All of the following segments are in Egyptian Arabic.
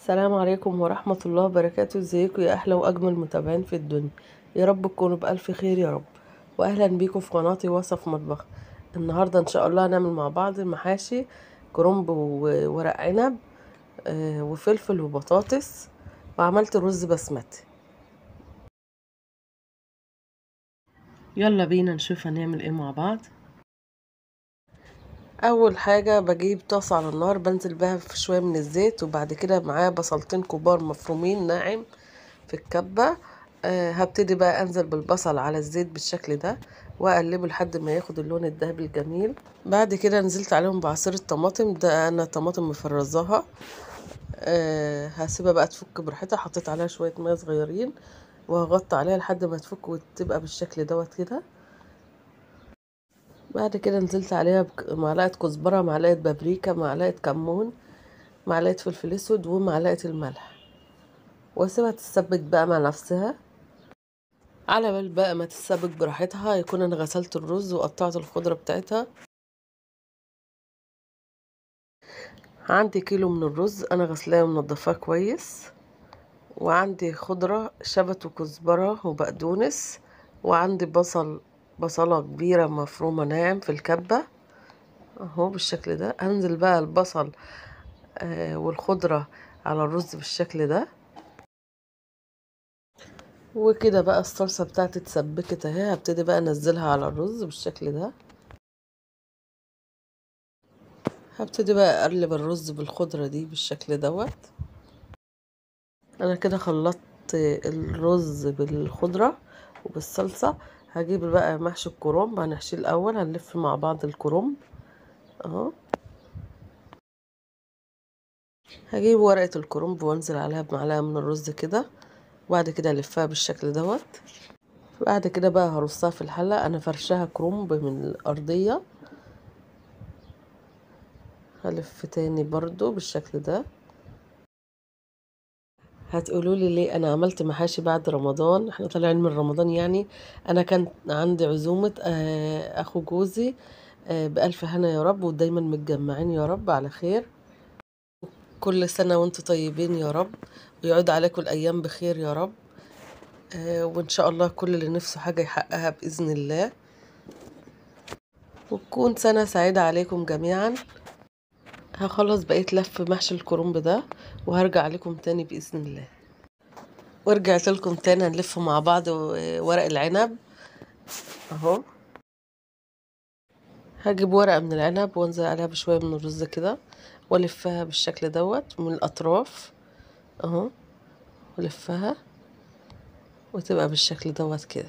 السلام عليكم ورحمة الله وبركاته ازيكم يا احلى واجمل متابعين في الدنيا يا رب تكونوا بألف خير يا رب واهلا بيكم في قناتي وصف مطبخ النهاردة ان شاء الله هنعمل مع بعض محاشي كرنب وورق عنب آه، وفلفل وبطاطس وعملت رز بسمتي يلا بينا نشوف هنعمل ايه مع بعض اول حاجه بجيب طاسه على النار بنزل بها في شويه من الزيت وبعد كده معايا بصلتين كبار مفرومين ناعم في الكبه أه هبتدي بقى انزل بالبصل على الزيت بالشكل ده واقلبه لحد ما ياخد اللون الذهبي الجميل بعد كده نزلت عليهم بعصير الطماطم ده انا طماطم مفرزاها أه هسيبها بقى تفك براحتها حطيت عليها شويه ميه صغيرين وهغطي عليها لحد ما تفك وتبقى بالشكل دوت كده بعد كده نزلت عليها معلقة كزبرة معلقة بابريكا معلقة كمون معلقة فلفل اسود ومعلقة الملح واسيبها تتسبك بقى مع نفسها على بال بقى ما تتسبك براحتها يكون انا غسلت الرز وقطعت الخضرة بتاعتها عندي كيلو من الرز انا غسلاه ومنضفاه كويس وعندي خضرة شبت وكزبرة وبقدونس وعندي بصل بصلة كبيرة مفرومة ناعم في الكبة اهو بالشكل ده هنزل بقى البصل آه والخضرة على الرز بالشكل ده وكده بقى الصلصة بتاعتي اتسبكت اهي هبتدي بقى انزلها على الرز بالشكل ده هبتدي بقى اقلب الرز بالخضرة دي بالشكل دوت انا كده خلطت الرز بالخضرة وبالصلصة هجيب بقى محشي الكرنب هنحشيه الاول هنلف مع بعض الكرنب اهو هجيب ورقة الكرنب وانزل عليها بمعلقة من الرز كده وبعد كده الفها بالشكل دوت بعد كده بقى هرصها في الحلة انا فرشاها كرنب من الارضية هلف تاني برضو بالشكل ده هتقولوا لي ليه انا عملت محاشي بعد رمضان احنا طالعين من رمضان يعني انا كان عندي عزومة اخو جوزي بألف هنا يا رب ودايما متجمعين يا رب على خير كل سنة وانتم طيبين يا رب ويعود عليكم الايام بخير يا رب وان شاء الله كل اللي نفسه حاجة يحققها بإذن الله وتكون سنة سعيدة عليكم جميعا هخلص بقيت لف محشي الكرنب ده وهرجع لكم تاني بإذن الله ورجعت لكم تاني هنلف مع بعض ورق العنب اهو هجيب ورقة من العنب وانزل عليها بشوية من الرز كده والفها بالشكل دوت من الاطراف اهو ولفها وتبقى بالشكل دوت كده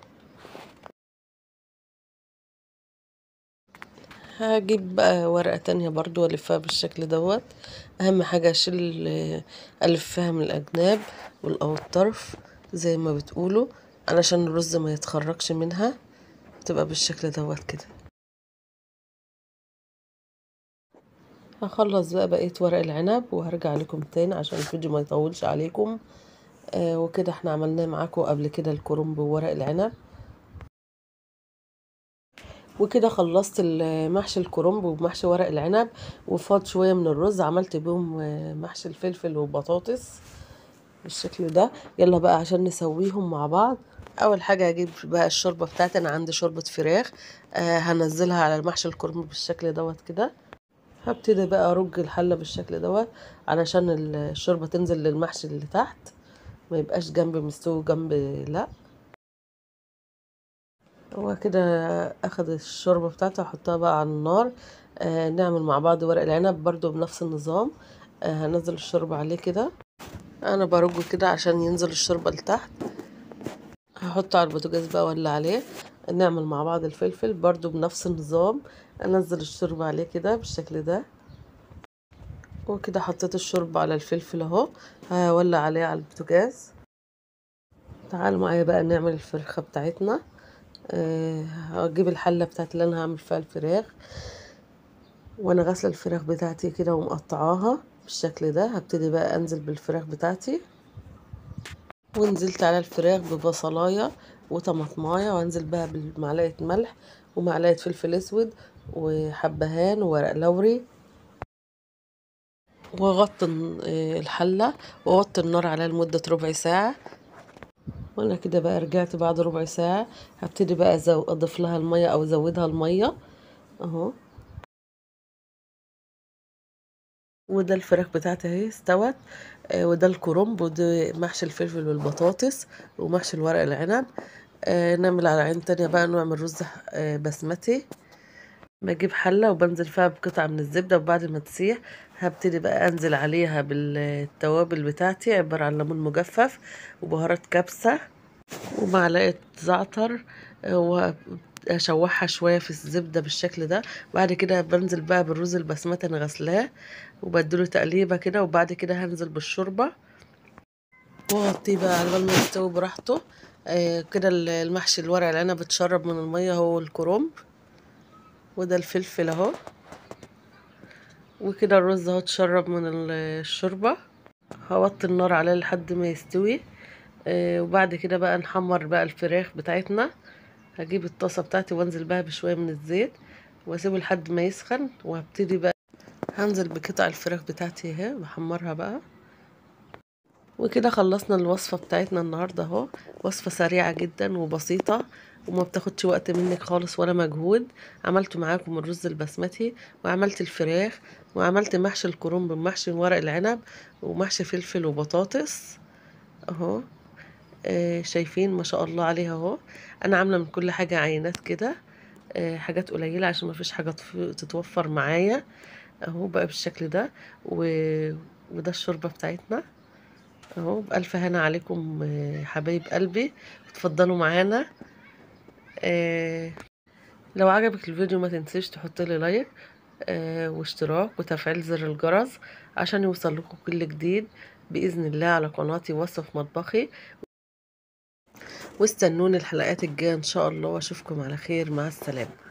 هجيب بقى ورقة تانية برضو والفها بالشكل دوت اهم حاجة اشيل الفها من الاجناب او الطرف زي ما بتقولوا علشان الرز ما يتخرجش منها تبقى بالشكل دوت كده هخلص بقى بقية ورق العنب وهرجع لكم تاني عشان الفيديو ما يطولش عليكم آه وكده احنا عملناه معاكم قبل كده الكرنب وورق العنب وكده خلصت محشي الكرنب ومحشي ورق العنب وفاض شويه من الرز عملت بيهم محشي الفلفل وبطاطس بالشكل ده يلا بقى عشان نسويهم مع بعض اول حاجه هجيب بقى الشوربه بتاعتي انا عندي شوربه فراخ آه هنزلها على محشي الكرنب بالشكل دوت كده هبتدي بقى ارج الحله بالشكل دوت علشان الشوربه تنزل للمحشي اللي تحت ما يبقاش جنب مستوي جنب لا هو كده اخد الشوربه بتاعته احطها بقى على النار آه نعمل مع بعض ورق العنب برضو بنفس النظام آه هنزل الشوربه عليه كده انا برجه كده عشان ينزل الشوربه لتحت هحطه على البوتاجاز بقى ولا عليه نعمل مع بعض الفلفل برضو بنفس النظام انزل الشوربه عليه كده بالشكل ده وكده حطيت الشوربه على الفلفل اهو هولع عليه على البوتاجاز تعالوا معايا بقى نعمل الفرخه بتاعتنا أه هجيب الحله بتاعت اللي انا هعمل فيها الفراخ وانا غاسله الفراخ بتاعتي كده ومقطعاها بالشكل ده هبتدي بقى انزل بالفراخ بتاعتي ونزلت على الفراخ ببصلايه وطماطمايه وانزل بقى بمعلقه ملح ومعلقه فلفل اسود وحبهان وورق لوري واغطي الحلة واوطي النار عليها لمدة ربع ساعة وانا كده بقى رجعت بعد ربع ساعة هبتدي بقى اضيف لها المية او ازودها المية اهو وده الفراخ بتاعتي اهي استوت آه وده الكرنب وده محشي الفلفل والبطاطس ومحشي الورق العنب آه نعمل على عين تانية بقى نعمل رز آه بسمتي بجيب حلة وبنزل فيها بقطعة من الزبدة وبعد ما تسيح هبتدي بقى انزل عليها بالتوابل بتاعتي عبارة عن ليمون مجفف وبهارات كبسة ومعلقة زعتر واشوحها شوية في الزبدة بالشكل ده بعد كده بنزل بقى بالرز البسمتي انا غسلاه وبديله تقليبة كده وبعد كده هنزل بالشوربة واغطيه بقى على بال ما يستوي براحته آه كده المحشي الورق العنب اتشرب من المية هو الكرنب وده الفلفل اهو وكده الرز اهو اتشرب من الشوربة هوطي النار عليه لحد ما يستوي آه وبعد كده بقى نحمر بقى الفراخ بتاعتنا هجيب الطاسة بتاعتي وانزل بها بشوية من الزيت واسيبه لحد ما يسخن وهبتدي بقى هنزل بقطع الفراخ بتاعتي اهي بحمرها بقى وكده خلصنا الوصفة بتاعتنا النهاردة اهو وصفة سريعة جدا وبسيطة وما بتاخدش وقت منك خالص ولا مجهود عملت معاكم الرز البسمتي وعملت الفراخ وعملت محشي الكرنب ومحشي ورق العنب ومحشي فلفل وبطاطس اهو آه شايفين ما شاء الله عليها اهو انا عامله من كل حاجه عينات كده آه حاجات قليله عشان ما فيش حاجه تتوفر معايا اهو بقى بالشكل ده و... وده الشوربه بتاعتنا اهو بألف هنا عليكم حبايب قلبي اتفضلوا معانا آه لو عجبك الفيديو ما تنسيش تحط لي لايك آه واشتراك وتفعيل زر الجرس عشان يوصل لكم كل جديد بإذن الله على قناتي وصف مطبخي واستنوني الحلقات الجاية إن شاء الله وأشوفكم على خير مع السلامة